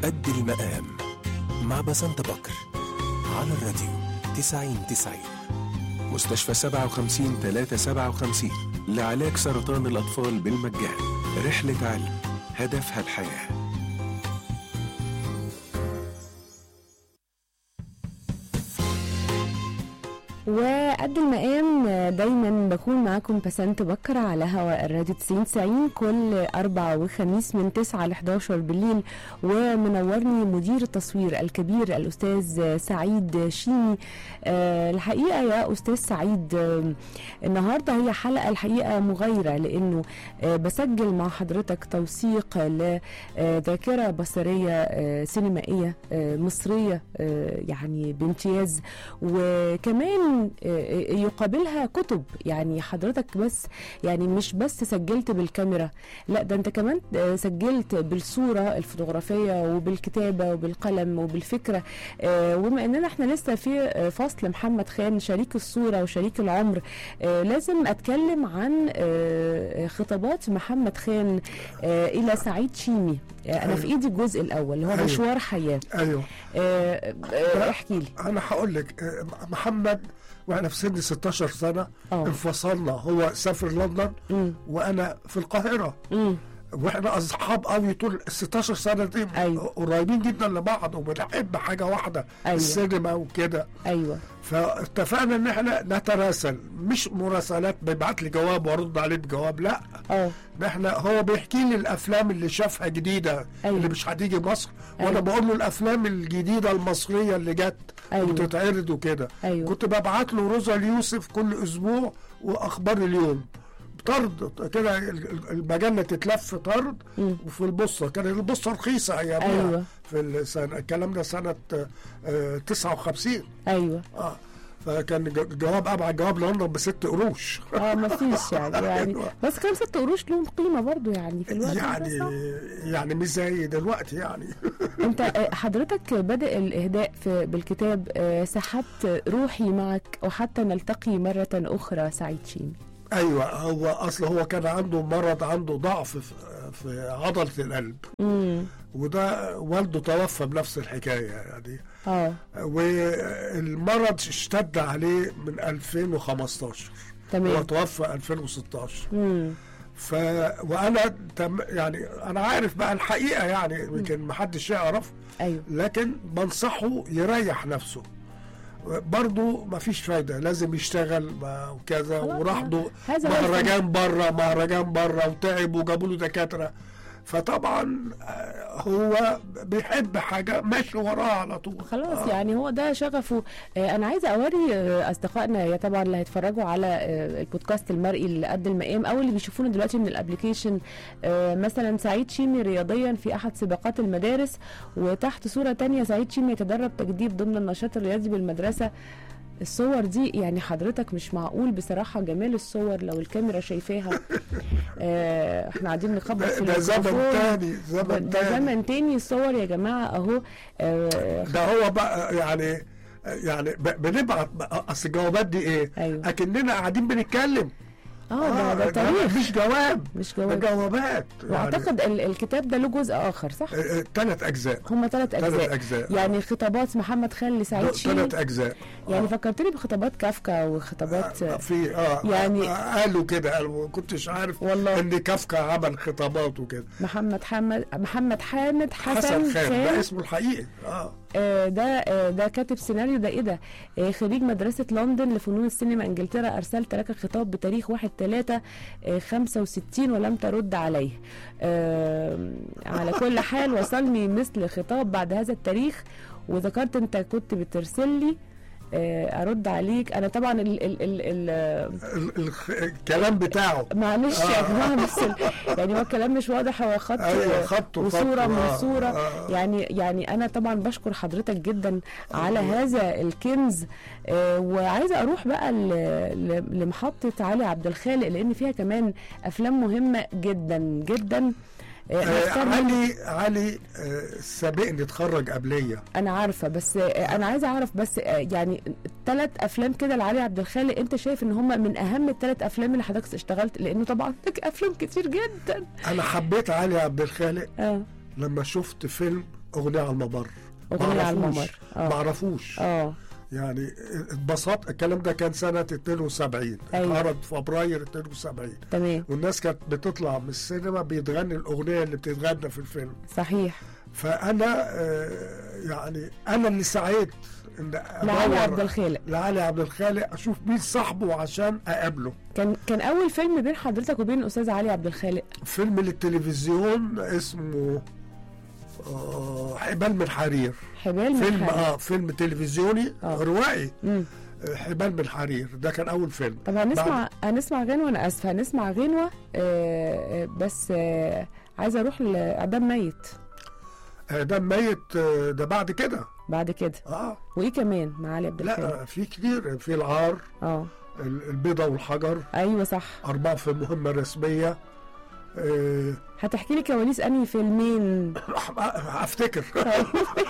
قد المقام مع بسنت بكر على الراديو 90 90 مستشفى 57 357 لعلاج سرطان الأطفال بالمجان رحلة علم هدفها الحياه وقد المقام دايما بكون معاكم بسنت بكر على هواء الراديو 90 90 كل أربع وخميس من 9 ل 11 بالليل ومنورني مدير التصوير الكبير الأستاذ سعيد شيمي أه الحقيقة يا أستاذ سعيد أه النهاردة هي حلقة الحقيقة مغايرة لأنه أه بسجل مع حضرتك توثيق لذاكرة بصرية أه سينمائية أه مصرية أه يعني بامتياز وكمان يقابلها كتب يعني حضرتك بس يعني مش بس سجلت بالكاميرا لا ده انت كمان سجلت بالصوره الفوتوغرافيه وبالكتابه وبالقلم وبالفكره وبما اننا احنا لسه في فصل محمد خان شريك الصوره وشريك العمر لازم اتكلم عن خطابات محمد خان الى سعيد شيمي انا في ايدي الجزء الاول اللي هو أيوة. مشوار حياه ايوه احكي لي انا هقول لك آه، محمد واحنا في سن 16 سنه آه. انفصلنا هو سافر لندن مم. وانا في القاهره مم. واحنا اصحاب قوي طول ال 16 سنه دي أيوة. قريبين جدا لبعض وبنحب حاجه واحده أيوة. السينما وكده ايوه فاتفقنا ان احنا نتراسل مش مراسلات بيبعت لي جواب وارد عليه بجواب لا اه احنا هو بيحكي لي الافلام اللي شافها جديده أيوة. اللي مش هتيجي مصر أيوة. وانا بقول له الافلام الجديده المصريه اللي جت أيوة. وتتعرض وكده أيوة. كنت ببعت له روزا اليوسف كل اسبوع واخبار اليوم طرد كده ال- ال- المجله تتلف طرد وفي البوسطه كانت البوسطه رخيصه ايامها أيوة. في السنه الكلام ده سنه آه، 59 ايوه اه فكان ج- جواب ابعت جواب لندن بست قروش اه ما فيش يعني يعني أيوة. بس كام ست قروش لهم قيمه برضو يعني في الوقت ده يعني صح؟ يعني مش زي دلوقتي يعني انت آه، حضرتك بدأ الاهداء في بالكتاب آه، سحبت روحي معك وحتى نلتقي مره اخرى سعيد شيمي ايوه هو اصل هو كان عنده مرض عنده ضعف في, في عضله القلب امم وده والده توفى بنفس الحكايه يعني اه والمرض اشتد عليه من 2015 هو تمام توفى 2016 امم ف وانا تم يعني انا عارف بقى الحقيقه يعني يمكن محدش يعرف ايوه لكن بنصحه يريح نفسه برضه مفيش فايده لازم يشتغل ما- وكذا خلاص، وراح له هذا هو مهرجان بره مهرجان بره وتعب وجابوا له دكاتره فطبعا آه، هو بيحب حاجه ماشي وراها على طول خلاص آه. يعني هو ده شغفه آه، انا عايزه اوري آه، اصدقائنا يا طبعا اللي هيتفرجوا على آه، البودكاست المرئي اللي قد المقام او اللي بيشوفونا دلوقتي من الابلكيشن آه، مثلا سعيد شيمي رياضيا في احد سباقات المدارس وتحت صوره تانية سعيد شيمي يتدرب تجديد ضمن النشاط الرياضي بالمدرسه الصور دي يعني حضرتك مش معقول بصراحة جمال الصور لو الكاميرا شايفاها آه، احنا قاعدين نخبط في ده زمن الميكروفون. تاني ده زمن ده تاني زمن تاني الصور يا جماعة اهو آه، ده هو بقى يعني يعني ب- بنبعت بقى- اصل الجوابات دي ايه؟ أيوة. اكننا قاعدين بنتكلم اه ده ده تاريخ مش جواب مش ده جواب جوابات واعتقد ال- الكتاب ده له جزء اخر صح؟ ثلاث اجزاء هما ثلاث ثلاث اجزاء اجزاء يعني خطابات محمد خان لسعيد شيمي ثلاث اجزاء يعني فكرتني بخطابات كافكا وخطابات آه، في اه يعني- يعني قالوا كده قالوا ما كنتش عارف والله. ان كافكا عمل خطابات وكده محمد حامد محمد حامد حسن, حسن خان ده خان اسمه الحقيقي اه آه، ده آه، ده كاتب سيناريو ده ايه ده آه، خريج مدرسة لندن لفنون السينما انجلترا ارسلت لك خطاب بتاريخ 1 3 65 ولم ترد عليه آه، على كل حال وصلني مثل خطاب بعد هذا التاريخ وذكرت انت كنت بترسل لي آه، ارد عليك انا طبعا ال ال ال ال ال- الخ- الكلام بتاعه معلش يا آه. جماعه بس ال- يعني هو الكلام مش واضح هو خط أيوة، خط وخط. وصوره من آه، صوره آه. يعني يعني انا طبعا بشكر حضرتك جدا على هذا الكنز آه، وعايزه اروح بقى ل- ل- لمحطه علي عبد الخالق لان فيها كمان افلام مهمه جدا جدا آه، آه هختار منها- علي علي آه سابقني اتخرج قبليه انا عارفه بس آه، انا عايزه اعرف بس آه، يعني ثلاث افلام كده لعلي عبد الخالق انت شايف ان هم من اهم الثلاث افلام اللي حضرتك اشتغلت لانه طبعا لك افلام كتير جدا انا حبيت علي عبد الخالق اه لما شفت فيلم اغنيه على الممر أغنية على معرفوش. الممر. آه. معرفوش اه يعني اتبسطت الكلام ده كان سنه 72 أيوة. اتعرض في فبراير 72 تمام والناس كانت بتطلع من السينما بيتغني الاغنيه اللي بتتغنى في الفيلم صحيح فانا آه، يعني انا اللي سعيت ان لعلي أدور عبد الخالق لعلي عبد الخالق اشوف مين صاحبه عشان اقابله كان كان اول فيلم بين حضرتك وبين الاستاذ علي عبد الخالق فيلم للتلفزيون اسمه آه، حبال من حرير حبال من فيلم حرير. اه فيلم تلفزيوني آه. روائي مم. آه، حبال من حرير ده كان اول فيلم طب هنسمع بعد- هنسمع غنوه انا اسفه هنسمع غنوه آه آه، بس آه عايزه اروح لاعدام ميت آه، ده ميت آه، ده بعد كده بعد كده اه وايه كمان مع علي عبد الخالق لا في كتير في العار اه ال- البيضة والحجر ايوه صح أربعة في مهمة رسمية آه، هتحكي لي كواليس انهي فيلمين افتكر